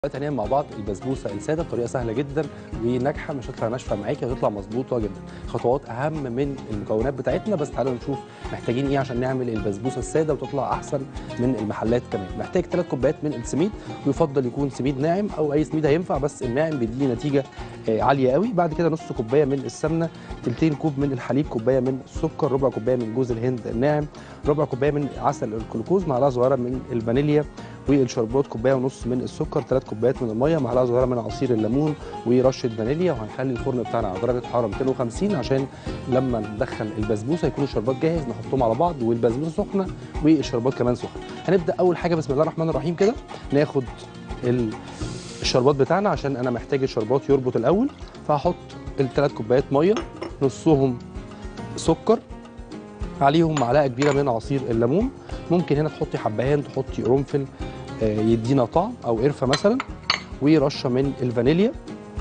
دلوقتي هنعمل مع بعض البسبوسه الساده بطريقه سهله جدا وناجحه مش هتطلع ناشفه معاكي هتطلع مظبوطه جدا خطوات اهم من المكونات بتاعتنا بس تعالوا نشوف محتاجين ايه عشان نعمل البسبوسه الساده وتطلع احسن من المحلات كمان محتاج 3 كوبايات من السميد ويفضل يكون سميد ناعم او اي سميد هينفع بس الناعم بيديني نتيجه آه، عاليه قوي بعد كده نص كوبايه من السمنه تلتين كوب من الحليب كوبايه من السكر ربع كوبايه من جوز الهند الناعم ربع كوبايه من عسل الجلوكوز معلقه صغيره من الفانيليا والشربات كوبايه ونص من السكر ثلاث كوبايات من الميه معلقه صغيره من عصير الليمون ورشه فانيليا وهنخلي الفرن بتاعنا على درجه حراره 250 عشان لما ندخل البسبوسه يكون الشربات جاهز نحطهم على بعض والبسبوسه سخنه والشربات كمان سخن هنبدا اول حاجه بسم الله الرحمن الرحيم كده ناخد ال- الشربات بتاعنا عشان انا محتاج الشربات يربط الاول فهحط الثلاث كوبايات ميه نصهم سكر عليهم معلقه كبيره من عصير الليمون ممكن هنا تحطي حبهان تحطي قرنفل آه، يدينا طعم او قرفه مثلا ورشه من الفانيليا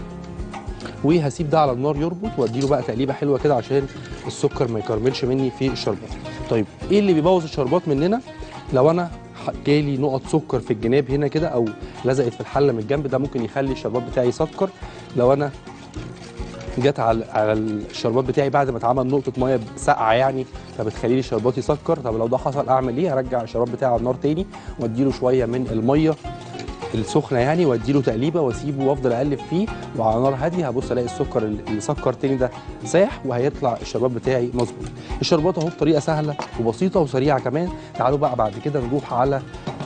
وهسيب ده على النار يربط واديله بقى تقليبه حلوه كده عشان السكر ما يكرملش مني في الشربات طيب ايه اللي بيبوظ الشربات مننا لو انا ح- جالي نقط سكر في الجناب هنا كده او لزقت في الحله من الجنب ده ممكن يخلي الشربات بتاعي يسكر لو انا جت على على الشربات بتاعي بعد ما اتعمل نقطه ميه ساقعه يعني فبتخلي لي الشربات يسكر طب لو ده حصل اعمل ايه ارجع الشربات بتاعي على النار تاني واديله شويه من الميه السخنه يعني واديله تقليبه واسيبه وافضل اقلب فيه وعلى نار هاديه هبص الاقي السكر اللي سكر تاني ده ساح وهيطلع الشربات بتاعي مظبوط الشربات اهو بطريقه سهله وبسيطه وسريعه كمان تعالوا بقى بعد كده نروح على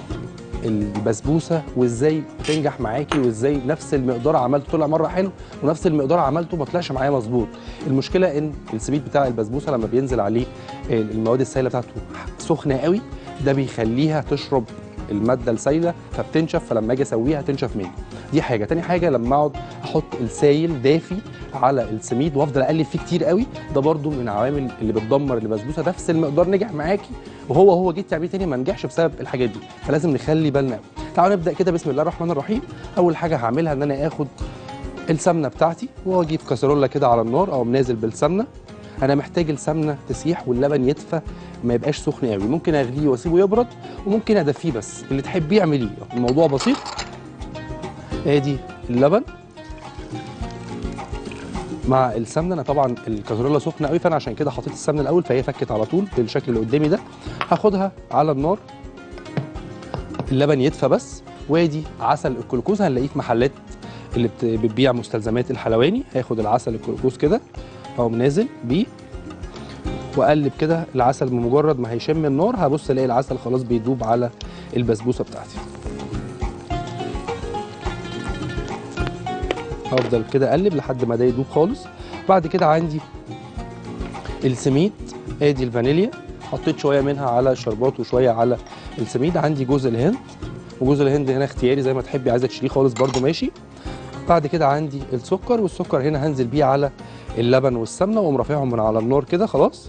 البسبوسه وازاي بتنجح معاكي وازاي نفس المقدار عملته طلع مره حلو ونفس المقدار عملته ما طلعش معايا مظبوط المشكله ان السميد بتاع البسبوسه لما بينزل عليه المواد السائله بتاعته سخنه قوي ده بيخليها تشرب الماده السائله فبتنشف فلما اجي اسويها تنشف مني دي حاجه تاني حاجه لما اقعد احط السايل دافي على السميد وافضل اقلب فيه كتير قوي ده برضو من العوامل اللي بتدمر البسبوسه نفس المقدار نجح معاكي وهو هو جيت تعمليه تاني ما نجحش بسبب الحاجات دي فلازم نخلي بالنا قوي تعالوا نبدا كده بسم الله الرحمن الرحيم اول حاجه هعملها ان انا اخد السمنه بتاعتي واجيب كاسرولة كده على النار او نازل بالسمنه انا محتاج السمنه تسيح واللبن يدفى ما يبقاش سخن قوي ممكن اغليه واسيبه يبرد وممكن ادفيه بس اللي تحبيه اعمليه الموضوع بسيط ادي اللبن مع السمنه انا طبعا الكازريلا سخنه قوي فانا عشان كده حطيت السمنه الاول فهي فكت على طول بالشكل اللي قدامي ده هاخدها على النار اللبن يدفى بس وادي عسل الجلوكوز هنلاقيه في محلات اللي بت- بتبيع مستلزمات الحلواني هاخد العسل الجلوكوز كده اقوم نازل بيه واقلب كده العسل بمجرد ما هيشم النار هبص الاقي العسل خلاص بيدوب على البسبوسه بتاعتي هفضل كده اقلب لحد ما ده يدوب خالص بعد كده عندي السميد ادي الفانيليا حطيت شويه منها على الشربات وشويه على السميد عندي جوز الهند وجوز الهند هنا اختياري زي ما تحبي عايزه تشيليه خالص برده ماشي بعد كده عندي السكر والسكر هنا هنزل بيه على اللبن والسمنه واقوم رافعهم من على النار كده خلاص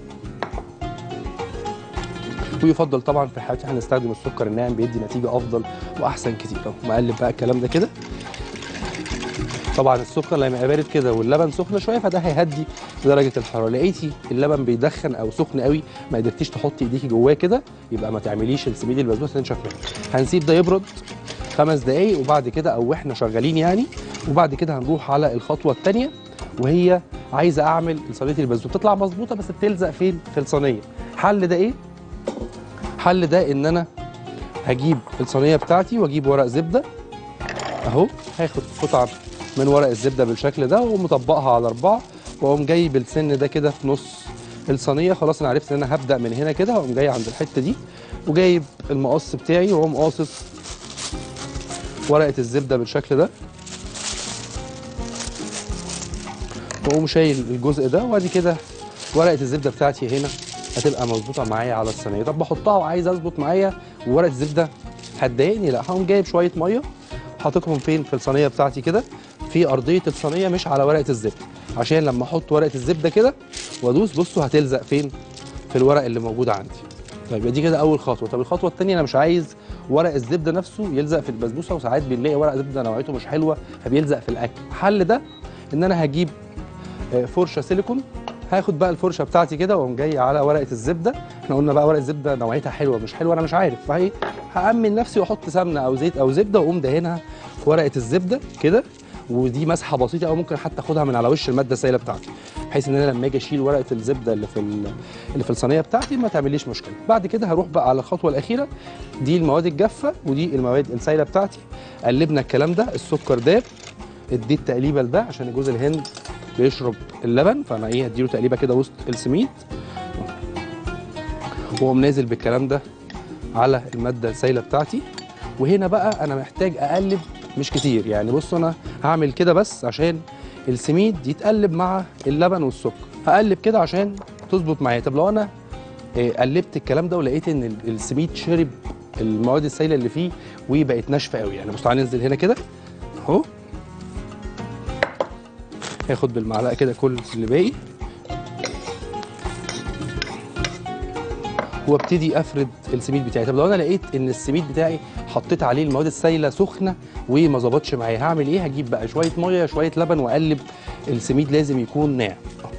ويفضل طبعا في حياتي هنستخدم السكر الناعم بيدي نتيجه افضل واحسن كتير اهو مقلب بقى الكلام ده كده طبعا السكر لما يبقى بارد كده واللبن سخن شويه فده هيهدي درجه الحراره لقيتي اللبن بيدخن او سخن قوي ما قدرتيش تحطي ايديكي جواه كده يبقى ما تعمليش السميد البسبوسه تنشف منه هنسيب ده يبرد خمس دقايق وبعد كده او احنا شغالين يعني وبعد كده هنروح على الخطوه الثانيه وهي عايزه اعمل صينيه البسبوسه بتطلع مظبوطه بس بتلزق فين في الصينيه حل ده ايه حل ده ان انا هجيب الصينيه بتاعتي واجيب ورق زبده اهو هاخد قطعه من ورق الزبده بالشكل ده واقوم مطبقها على اربعه واقوم جاي بالسن ده كده في نص الصينيه خلاص انا عرفت ان انا هبدا من هنا كده واقوم جاي عند الحته دي وجايب المقص بتاعي واقوم قاصص ورقه الزبده بالشكل ده واقوم شايل الجزء ده وادي كده ورقه الزبده بتاعتي هنا هتبقى مظبوطه معايا على الصينيه طب بحطها وعايز اظبط معايا وورقه الزبده هتضايقني لا هقوم جايب شويه ميه حاططهم فين في الصينيه بتاعتي كده في ارضيه الصينيه مش على ورقه الزبده عشان لما احط ورقه الزبده كده وادوس بصوا هتلزق فين في الورق اللي موجود عندي طيب يبقى دي كده اول خطوه طب الخطوه الثانيه انا مش عايز ورق الزبده نفسه يلزق في البسبوسه وساعات بنلاقي ورق زبده نوعيته مش حلوه فبيلزق في الاكل حل ده ان انا هجيب آه، فرشه سيليكون هاخد بقى الفرشه بتاعتي كده واقوم جاي على ورقه الزبده احنا قلنا بقى ورقه الزبده نوعيتها حلوه مش حلوه انا مش عارف فهي هامن نفسي واحط سمنه او زيت او زبده واقوم دهنها ورقه الزبده كده ودي مسحه بسيطه او ممكن حتى اخدها من على وش الماده السائله بتاعتي بحيث ان انا لما اجي اشيل ورقه الزبده اللي في ال- اللي في الصينيه بتاعتي ما تعمليش مشكله بعد كده هروح بقى على الخطوه الاخيره دي المواد الجافه ودي المواد السائله بتاعتي قلبنا الكلام ده السكر داب اديت تقليبه لده عشان جوز الهند بيشرب اللبن فانا ايه هديله تقليبه كده وسط السميد واقوم نازل بالكلام ده على الماده السائله بتاعتي وهنا بقى انا محتاج اقلب مش كتير يعني بص انا هعمل كده بس عشان السميد يتقلب مع اللبن والسكر هقلب كده عشان تظبط معايا طب لو انا آه، قلبت الكلام ده ولقيت ان ال- السميد شرب المواد السائله اللي فيه وبقت ناشفه قوي يعني بص تعالى ننزل هنا كده اهو هاخد بالمعلقه كده كل اللي باقي وابتدي افرد السميد بتاعي طب لو انا لقيت ان السميد بتاعي حطيت عليه المواد السائله سخنه وما ظبطش معايا هعمل ايه هجيب بقى شويه ميه شويه لبن واقلب السميد لازم يكون ناعم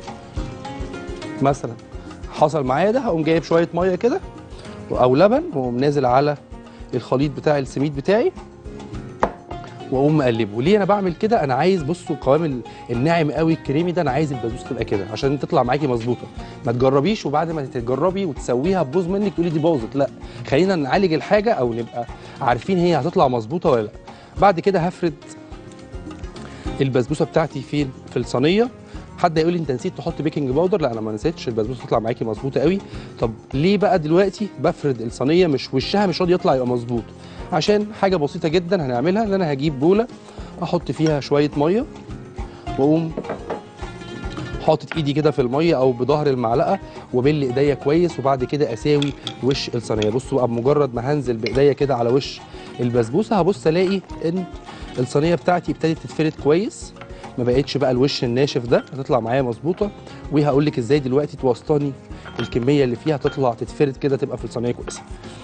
مثلا حصل معايا ده هقوم جايب شويه ميه كده او لبن واقوم نازل على الخليط بتاع السميد بتاعي واقوم مقلبه ليه انا بعمل كده انا عايز بصوا القوام ال- الناعم قوي الكريمي ده انا عايز البسبوسه تبقى كده عشان تطلع معاكي مظبوطه ما تجربيش وبعد ما تجربي وتسويها تبوظ منك تقولي دي باظت لا خلينا نعالج الحاجه او نبقى عارفين هي هتطلع مظبوطه ولا لا بعد كده هفرد البسبوسه بتاعتي في في الصينيه حد يقول لي انت نسيت تحط بيكنج باودر لا انا ما نسيتش البسبوسه تطلع معاكي مظبوطه قوي طب ليه بقى دلوقتي بفرد الصينيه مش وشها مش راضي يطلع يبقى مظبوط عشان حاجه بسيطه جدا هنعملها ان انا هجيب بوله احط فيها شويه ميه واقوم حاطط ايدي كده في الميه او بظهر المعلقه وبل ايديا كويس وبعد كده اساوي وش الصينيه بصوا بقى بمجرد ما هنزل بايديا كده على وش البسبوسه هبص الاقي ان الصينيه بتاعتي ابتدت تتفرد كويس ما بقتش بقى الوش الناشف ده هتطلع معايا مظبوطه وهقول لك ازاي دلوقتي توسطني الكميه اللي فيها تطلع تتفرد كده تبقى في الصينيه كويسه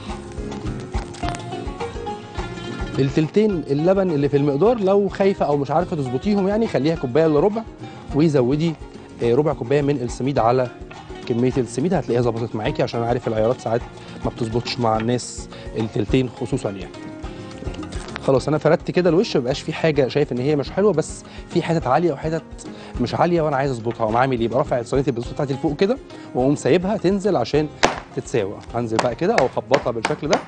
التلتين اللبن اللي في المقدار لو خايفه او مش عارفه تظبطيهم يعني خليها كوبايه الا ربع وزودي آه، ربع كوبايه من السميد على كميه السميد هتلاقيها ظبطت معاكي عشان أنا عارف العيارات ساعات ما بتظبطش مع الناس التلتين خصوصا يعني خلاص انا فردت كده الوش مبقاش في حاجه شايف ان هي مش حلوه بس في حتت عاليه وحتت مش عاليه وانا عايز اظبطها واقوم عامل ايه بقى رافع صينيه البسبوسه بتاعتي لفوق كده واقوم سايبها تنزل عشان تتساوى هنزل بقى كده او اخبطها بالشكل ده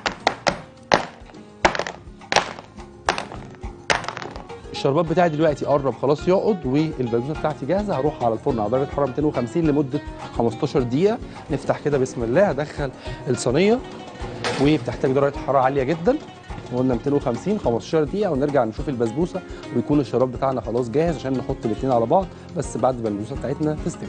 الشربات بتاعي دلوقتي قرب خلاص يقعد والبسبوسه بتاعتي جاهزه هروح على الفرن على درجه حراره 250 لمده 15 دقيقه نفتح كده بسم الله هدخل الصينيه وبتحتاج درجه حراره عاليه جدا قلنا 250 15 دقيقه ونرجع نشوف البسبوسه ويكون الشراب بتاعنا خلاص جاهز عشان نحط الاثنين على بعض بس بعد ما البسبوسه بتاعتنا تستوي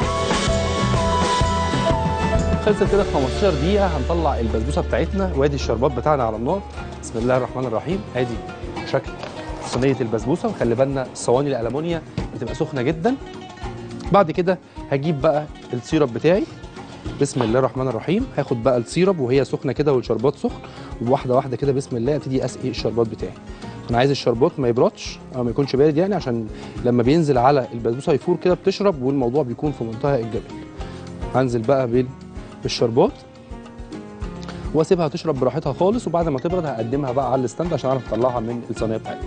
خلصت كده في 15 دقيقة هنطلع البسبوسة بتاعتنا وادي الشربات بتاعنا على النار بسم الله الرحمن الرحيم ادي شكل صينية البسبوسة وخلي بالنا الصواني الألمونيا بتبقى سخنة جدا بعد كده هجيب بقى السيرب بتاعي بسم الله الرحمن الرحيم هاخد بقى السيرب وهي سخنة كده والشربات سخن وواحدة واحدة كده بسم الله ابتدي اسقي الشربات بتاعي انا عايز الشربات ما يبردش او ما يكونش بارد يعني عشان لما بينزل على البسبوسه يفور كده بتشرب والموضوع بيكون في منتهى الجمال هنزل بقى بال- بالشربات واسيبها تشرب براحتها خالص وبعد ما تبرد هقدمها بقى على الستاند عشان اعرف اطلعها من الصينيه بتاعتي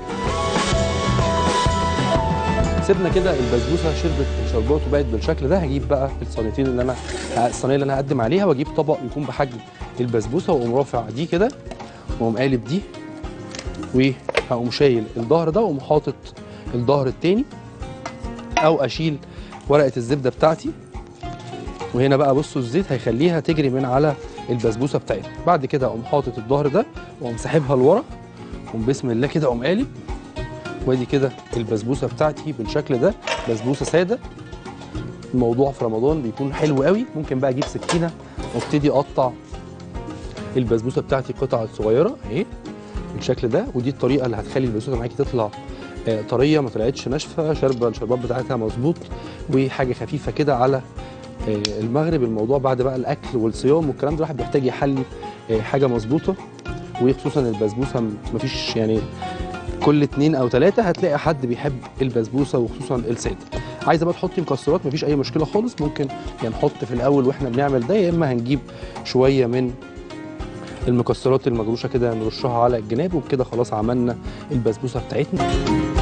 سيبنا كده البسبوسه شربت الشربات وبقت بالشكل ده هجيب بقى الصينيتين اللي انا الصينيه اللي انا هقدم عليها واجيب طبق يكون بحجم البسبوسه واقوم رافع دي كده واقوم قالب دي وهقوم شايل الظهر ده واقوم حاطط الظهر التاني او اشيل ورقه الزبده بتاعتي وهنا بقى بصوا الزيت هيخليها تجري من على البسبوسه بتاعتنا بعد كده اقوم حاطط الظهر ده واقوم ساحبها لورا واقوم بسم الله كده اقوم قالب وادي كده البسبوسه بتاعتي بالشكل ده بسبوسه ساده الموضوع في رمضان بيكون حلو قوي ممكن بقى اجيب سكينه وابتدي اقطع البسبوسه بتاعتي قطع صغيره اهي بالشكل ده ودي الطريقه اللي هتخلي البسبوسه معاكي تطلع آه، طريه ما طلعتش ناشفه شاربه الشربات بتاعتها مظبوط وحاجه خفيفه كده على آه، المغرب الموضوع بعد بقى الاكل والصيام والكلام ده الواحد بيحتاج يحلي آه، حاجه مظبوطه وخصوصا البسبوسه م- مفيش يعني كل اتنين او تلاته هتلاقي حد بيحب البسبوسه وخصوصا الساده عايزه بقى تحطي مكسرات مفيش اي مشكله خالص ممكن يا نحط في الاول واحنا بنعمل ده يا اما هنجيب شويه من المكسرات المجروشه كده نرشها على الجناب وبكده خلاص عملنا البسبوسه بتاعتنا